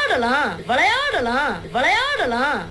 விளையாடலாம் விளையாடலாம் விளையாடலாம்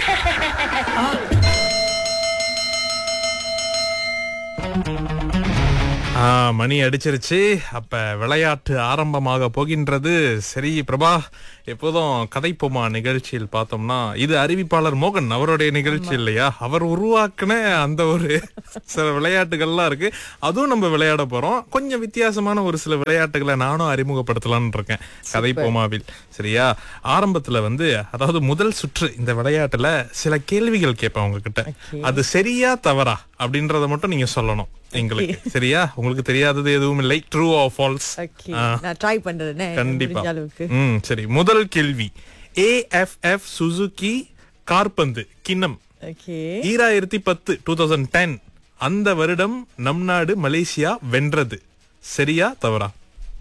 ஆ, மணி அடிச்சிருச்சு அப்ப விளையாட்டு ஆரம்பமாக போகின்றது சரி பிரபா எப்போதும் கதைப்போமா நிகழ்ச்சியில் பார்த்தோம்னா இது அறிவிப்பாளர் மோகன் அவருடைய நிகழ்ச்சி இல்லையா அவர் உருவாக்குன அந்த ஒரு சில விளையாட்டுகள்லாம் இருக்கு அதுவும் நம்ம விளையாட போறோம் கொஞ்சம் வித்தியாசமான ஒரு சில விளையாட்டுகளை நானும் அறிமுகப்படுத்தலாம்னு இருக்கேன் கதைப்போமாவில் சரியா ஆரம்பத்துல வந்து அதாவது முதல் சுற்று இந்த விளையாட்டுல சில கேள்விகள் கேட்பேன் உங்ககிட்ட அது சரியா தவறா அப்படின்றத மட்டும் நீங்க சொல்லணும் எங்களுக்கு சரியா உங்களுக்கு தெரியாதது எதுவும் இல்லை ட்ரூ ஆர் ஃபால்ஸ் ஓகே நான் ட்ரை பண்றேனே கண்டிப்பா முடிஞ்ச அளவுக்கு ம் சரி முதல் கேள்வி ஏஎஃப்எஃப் சுசுகி கார்பந்து கிண்ணம் ஓகே ஈராயிரத்தி பத்து டூ தௌசண்ட் டென் அந்த வருடம் நம் நாடு மலேசியா வென்றது சரியா தவறா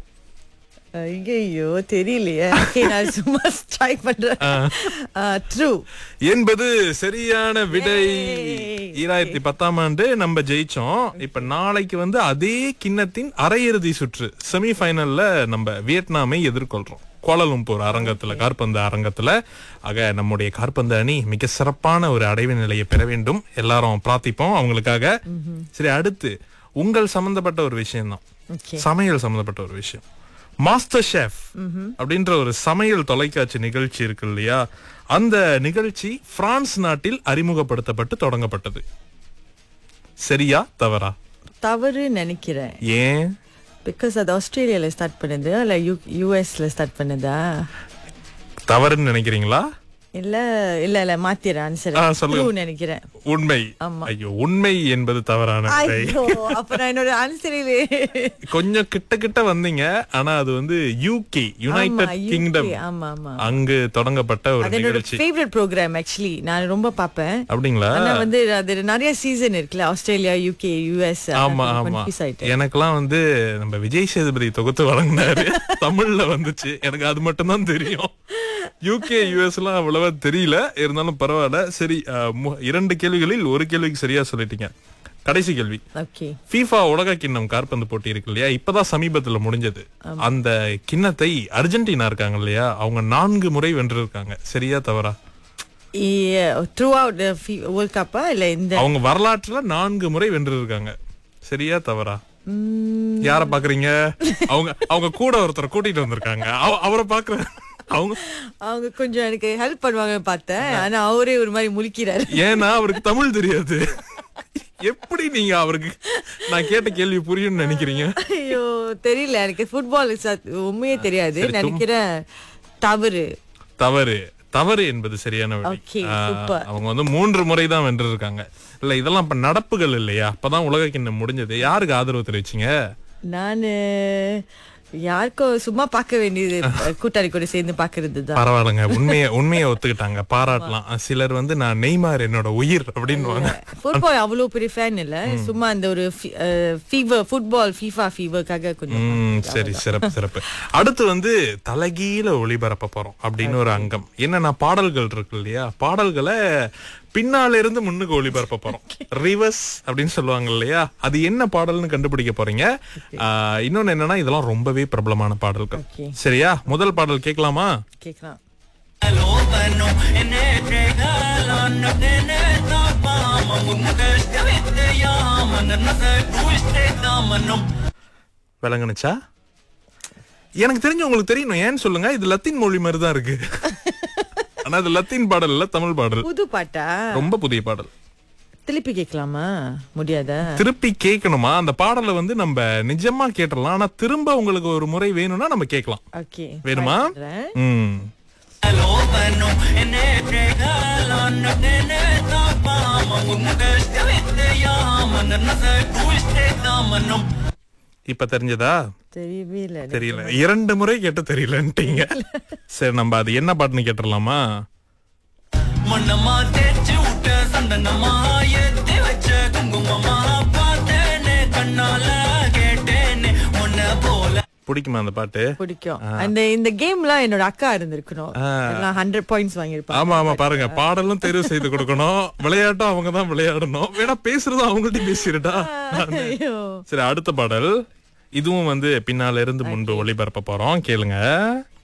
ஐயோ தெரியலையே ஓகே நான் சும்மா ட்ரை பண்றேன் ட்ரூ என்பது சரியான விடை Yay. ஈராயிரத்தி பத்தாம் ஆண்டு நம்ம ஜெயிச்சோம் இப்ப நாளைக்கு வந்து அதே கிண்ணத்தின் அரையிறுதி சுற்று செமி ஃபைனல்ல நம்ம வியட்நாமை எதிர்கொள்றோம் கோலலும்பூர் அரங்கத்துல காற்பந்து அரங்கத்துல ஆக நம்முடைய காற்பந்து அணி மிக சிறப்பான ஒரு அடைவு நிலையை பெற வேண்டும் எல்லாரும் பிரார்த்திப்போம் அவங்களுக்காக சரி அடுத்து உங்கள் சம்பந்தப்பட்ட ஒரு விஷயம் தான் ஓகே சமையல் சம்பந்தப்பட்ட ஒரு விஷயம் மாஸ்டர் ஷெஃப் அப்படின்ற ஒரு சமையல் தொலைக்காட்சி நிகழ்ச்சி இருக்கு இல்லையா அந்த நிகழ்ச்சி பிரான்ஸ் நாட்டில் அறிமுகப்படுத்தப்பட்டு தொடங்கப்பட்டது சரியா தவறா தவறு நினைக்கிறேன் ஏன் பிகாஸ் அது ஆஸ்திரேலியால ஸ்டார்ட் பண்ணது இல்ல யூ யூஎஸ்ல ஸ்டார்ட் பண்ணதா தவறுன்னு நினைக்கிறீங்களா இல்ல இல்ல இல்ல மாத்திரேன் ஆன்சர் ஆ, சொல்லுங்க. ட்ரூ நினைக்கிறேன் உண்மை ஆமா. ஐயோ உண்மை என்பது தவறான விடை. ஐயோ அப்ப நான் என்னோட ஆன்சரிலே கொஞ்சம் கிட்ட கிட்ட வந்தீங்க ஆனா அது வந்து யூகே யுனைடெட் கிங்டம் ஆமா ஆமா அங்கு தொடங்கப்பட்ட ஒரு அது என்னோட நிகழ்ச்சி ஃபேவரட் ப்ரோக்ராம் ஆக்சுவலி நான் ரொம்ப பாப்பேன் அப்படிங்களா ஆனா வந்து அது நிறைய சீசன் இருக்குல்ல ஆஸ்திரேலியா யூகே யுஎஸ் ஆமா ஆமா எனக்கெல்லாம் வந்து நம்ம விஜய் சேதுபதி தொகுத்து வழங்கினாரு தமிழ்ல வந்துச்சு எனக்கு அது மட்டும் தான் தெரியும் யூகே யூஎஸ் எல்லாம் அவ்வளவா தெரியல இருந்தாலும் பரவாயில்ல சரி அஹ், மு- இரண்டு கேள்விகளில் ஒரு கேள்விக்கு சரியா சொல்லிட்டீங்க கடைசி கேள்வி ஓகே FIFA உலக கிண்ணம் காற்பந்து போட்டி இருக்கு இல்லையா இப்பதான் சமீபத்துல முடிஞ்சது அந்த கிண்ணத்தை அர்ஜென்டினா இருக்காங்க இல்லையா அவங்க நான்கு முறை வென்றிருக்காங்க சரியா தவறா த்ரூ அவுட் வேர்ல்ட் கப்பா இல்ல இந்த அவங்க வரலாற்றுல நான்கு முறை வென்றிருக்காங்க சரியா தவறா யார பாக்குறீங்க அவங்க அவங்க கூட ஒருத்தரை கூட்டிட்டு வந்திருக்காங்க அவ- அவரை பாக்குற அவங்க அவங்க கொஞ்சம் எனக்கு ஹெல்ப் பண்ணுவாங்கன்னு பார்த்தேன் ஆனா அவரே ஒரு மாதிரி முழிக்கிறாரு ஏன்னா அவருக்கு தமிழ் தெரியாது எப்படி நீங்க அவருக்கு நான் கேட்ட கேள்வி புரியும்னு நினைக்கிறீங்க ஐயோ தெரியல எனக்கு ஃபுட்பால் உண்மையே தெரியாது நினைக்கிறேன் தவறு தவறு தவறு என்பது சரியான விடை Okay, ஆ, super. அவங்க வந்து மூன்று முறை தான் வென்றிருக்காங்க இல்ல இதெல்லாம் இப்ப நடப்புகள் இல்லையா அப்பதான் உலக கிண்ணம் முடிஞ்சது யாருக்கு ஆதரவு தெரிவிச்சீங்க நானு யாருக்கும் சும்மா பார்க்க வேண்டியது கூட்டாளி கூட சேர்ந்து பாக்குறது தான் பரவாயில்லைங்க உண்மையை உண்மையை ஒத்துக்கிட்டாங்க பாராட்டலாம் சிலர் வந்து நான் நெய்மார் என்னோட உயிர் அப்படின்னு ஃபுட்பால் அவ்வளவு பெரிய ஃபேன் இல்ல சும்மா அந்த ஒரு ஃபீவர் ஃபுட்பால் ஃபீஃபா ஃபீவர்க்காக கொஞ்சம் ம் சரி சிறப்பு சிறப்பு அடுத்து வந்து தலைகீழ ஒளிபரப்ப போறோம் அப்படின்னு ஒரு அங்கம் என்னன்னா பாடல்கள் இருக்கு இல்லையா பாடல்களை பின்னால இருந்து முன்னுக்கு ஒளிபரப்ப போறோம் ரிவர்ஸ் அப்படின்னு சொல்லுவாங்க இல்லையா அது என்ன பாடல்னு கண்டுபிடிக்க போறீங்க ஆஹ், இன்னொன்னு என்னன்னா இதெல்லாம் ரொம்பவே பிரபலமான பாடல்கள் Okay. சரியா முதல் பாடல் கேட்கலாமா கேட்கலாம் விளங்குனுச்சா எனக்கு தெரிஞ்சு உங்களுக்கு தெரியணும் ஏன்னு சொல்லுங்க இது லத்தீன் மொழி மாதிரி தான் இருக்கு ஆனா இது லத்தீன் பாடல் இல்ல தமிழ் பாடல் புது பாட்டா ரொம்ப புதிய பாடல் திருப்பி கேட்கலாமா முடியாதா திருப்பி கேட்கணுமா அந்த பாடலை வந்து நம்ம நிஜமா கேட்டலாம் ஆனா திரும்ப உங்களுக்கு ஒரு முறை வேணும்னா நம்ம கேட்கலாம் ஓகே வேணுமா ம் இப்ப தெரிஞ்சதா தெரியவே இல்ல தெரியல இரண்டு முறை கேட்டு தெரியலன்ட்டீங்க சரி நம்ம அது என்ன பாட்டுன்னு கேட்டுடலாமா மண்ணமா தேய்ச்சி விட்ட சந்தனமா ஏத்தி வச்ச குங்குமமா பார்த்தேனே கண்ணால கேட்டேனே உன்ன போல பிடிக்குமா அந்த பாட்டு பிடிக்கும் அந்த இந்த கேம்லாம் என்னோட அக்கா இருந்திருக்கணும் எல்லாம் ஹண்ட்ரட் பாயிண்ட்ஸ் வாங்கியிருப்பாங்க ஆமா ஆமா பாருங்க பாடலும் தெரிவு செய்து கொடுக்கணும் விளையாட்டும் அவங்க தான் விளையாடணும் வேணா பேசுறதும் அவங்கள்ட்ட பேசிருட்டா ஐயோ சரி அடுத்த பாடல் இதுவும் வந்து பின்னால இருந்து முன்பு ஒளிபரப்ப போறோம் கேளுங்க